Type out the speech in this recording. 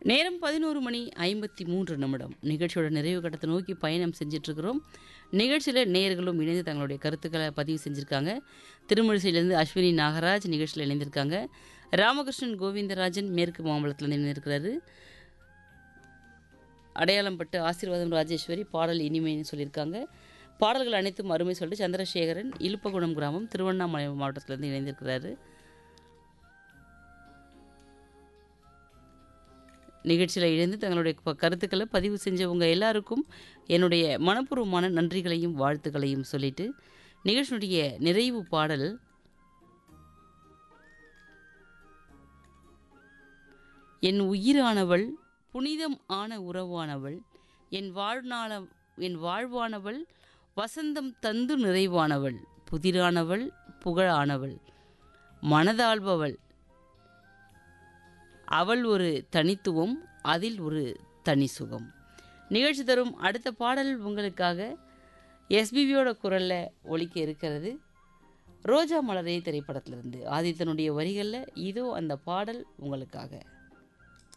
நேரம் பதினோரு மணி ஐம்பத்தி மூன்று நிமிடம் நிகழ்ச்சியோட நிறைவு கட்டத்தை நோக்கி பயணம் செஞ்சிட்ருக்கிறோம் நிகழ்ச்சியில் நேயர்களும் இணைந்து தங்களுடைய கருத்துக்களை பதிவு செஞ்சுருக்காங்க திருமழிசையிலேருந்து அஸ்வினி நாகராஜ் நிகழ்ச்சியில் இணைந்திருக்காங்க ராமகிருஷ்ணன் கோவிந்தராஜன் மேற்கு மாம்பலத்தில் இணைந்திருக்கிறாரு அடையாளம் பட்டு ஆசீர்வாதம் ராஜேஸ்வரி பாடல் இனிமைன்னு சொல்லியிருக்காங்க பாடல்கள் அனைத்தும் அருமை சொல்லிட்டு சந்திரசேகரன் இலுப்பகுணம் கிராமம் திருவண்ணாமலை மாவட்டத்திலேருந்து இணைந்திருக்கிறாரு நிகழ்ச்சியில் இணைந்து தங்களுடைய ப- கருத்துக்களை பதிவு செஞ்சவங்க எல்லாருக்கும் என்னுடைய மனப்பூர்வமான நன்றிகளையும் வாழ்த்துக்களையும் சொல்லிட்டு நிகழ்ச்சியினுடைய நிறைவு பாடல் என் உயிரானவள் புனிதம் ஆன உறவானவள் என் வாழ்நாள என் வாழ்வானவள் வசந்தம் தந்து நிறைவானவள் புதிரானவள் புகழானவள் மனதாள்பவள் அவள் ஒரு தனித்துவம் அதில் ஒரு தனி சுகம் நிகழ்ச்சி தரும் அடுத்த பாடல் உங்களுக்காக எஸ்பிபியோட குரலில் ஒலிக்க இருக்கிறது ரோஜா மலரே திரைப்படத்திலிருந்து ஆதித்தனுடைய வரிகளில் இதோ அந்த பாடல் உங்களுக்காக